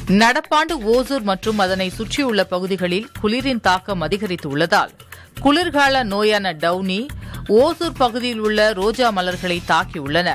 நடப்பாண்டு ஓசூர் மற்றும் அதனை சுற்றியுள்ள பகுதிகளில் குளிரின் தாக்கம் அதிகரித்துள்ளதால் குளிர்கால நோயான டவுனி ஓசூர் பகுதியில் உள்ள ரோஜா மலர்களை தாக்கியுள்ளன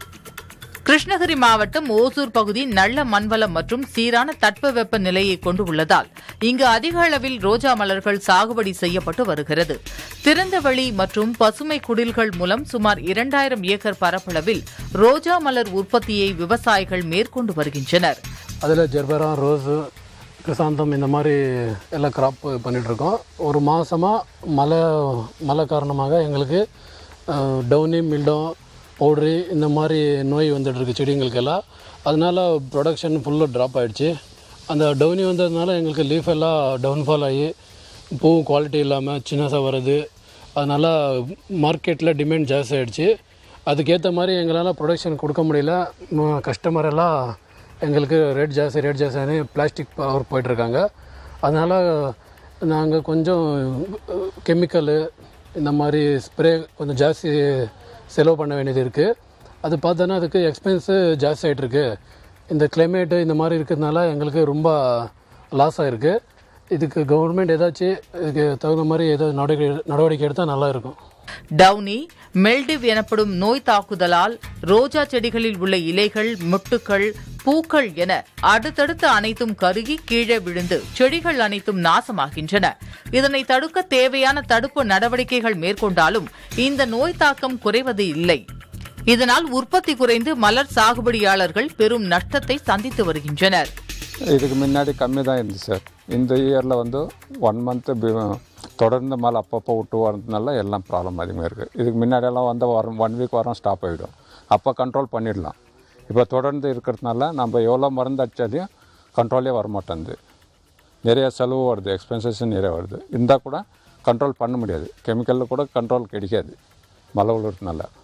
கிருஷ்ணகிரி மாவட்டம் ஓசூர் பகுதி நல்ல மண்வளம் மற்றும் சீரான தட்பவெப்ப நிலையை கொண்டு உள்ளதால் இங்கு அதிக அளவில் ரோஜா மலர்கள் சாகுபடி செய்யப்பட்டு வருகிறது திறந்தவெளி மற்றும் பசுமை குடில்கள் மூலம் சுமார் இரண்டாயிரம் ஏக்கர் பரப்பளவில் ரோஜா மலர் உற்பத்தியை விவசாயிகள் மேற்கொண்டு வருகின்றனர் அதில் ஜெர்பரா ரோஸு கிறிசாந்தம் இந்த மாதிரி எல்லாம் கிராப் பண்ணிகிட்ருக்கோம் ஒரு மாதமாக மழை மழை காரணமாக எங்களுக்கு அஹ், டவுனி மில்டோ பவுட்ரி இந்த மாதிரி நோய் வந்துட்டுருக்கு செடிங்களுக்கெல்லாம் அதனால ப்ரொடக்ஷன் ஃபுல்லாக ட்ராப் ஆகிடுச்சு அந்த டவுனி வந்ததுனால எங்களுக்கு லீஃப் எல்லாம் டவுன்ஃபால் ஆகி பூ குவாலிட்டி இல்லாமல் சின்னதாக வருது அதனால் மார்க்கெட்டில் டிமாண்ட் ஜாஸ்தி ஆகிடுச்சு அதுக்கேற்ற மாதிரி எங்களால் ப்ரொடக்ஷன் கொடுக்க முடியல கஸ்டமர் எல்லாம் எங்களுக்கு ரேட் ஜாஸ்தி ரேட் ஜாஸ்தியானு பிளாஸ்டிக் பவர் போயிட்டுருக்காங்க அதனால் நாங்கள் கொஞ்சம் கெமிக்கலு இந்த மாதிரி ஸ்ப்ரே கொஞ்சம் ஜாஸ்தி செலவு பண்ண வேண்டியது இருக்குது அது பார்த்தோன்னா அதுக்கு எக்ஸ்பென்ஸு ஜாஸ்தி ஆகிட்டுருக்கு இந்த கிளைமேட்டு இந்த மாதிரி இருக்கிறதுனால எங்களுக்கு ரொம்ப லாஸ் ஆகிருக்கு இதுக்கு கவர்மெண்ட் ஏதாச்சும் இதுக்கு தகுந்த மாதிரி ஏதாவது நடவடிக்கை நடவடிக்கை எடுத்தால் நல்லா இருக்கும் டவுனி மெல்டிவ் எனப்படும் நோய் தாக்குதலால் ரோஜா செடிகளில் உள்ள இலைகள் மொட்டுக்கள் பூக்கள் என அடுத்தடுத்து அனைத்தும் கருகி கீழே விழுந்து செடிகள் அனைத்தும் நாசமாகின்றன இதனை தடுக்க தேவையான தடுப்பு நடவடிக்கைகள் மேற்கொண்டாலும் இந்த நோய் தாக்கம் குறைவது இல்லை இதனால் உற்பத்தி குறைந்து மலர் சாகுபடியாளர்கள் பெரும் நஷ்டத்தை சந்தித்து வருகின்றனர் இதுக்கு முன்னாடி கம்மி தான் இருந்துச்சு சார் இந்த இயரில் வந்து ஒன் மந்த்து தொடர்ந்து மழை அப்பப்போ விட்டு வரதுனால எல்லாம் ப்ராப்ளம் அதிகமாக இருக்குது இதுக்கு முன்னாடியெல்லாம் வந்து வரும் ஒன் வீக் வரும் ஸ்டாப் ஆகிடும் அப்போ கண்ட்ரோல் பண்ணிடலாம் இப்போ தொடர்ந்து இருக்கிறதுனால நம்ம எவ்வளோ மருந்து அடித்தாலையும் கண்ட்ரோலே வர மாட்டேங்குது நிறைய செலவு வருது எக்ஸ்பென்சஸ் நிறைய வருது இருந்தால் கூட கண்ட்ரோல் பண்ண முடியாது கெமிக்கலில் கூட கண்ட்ரோல் கிடைக்காது மழை விழுறதுனால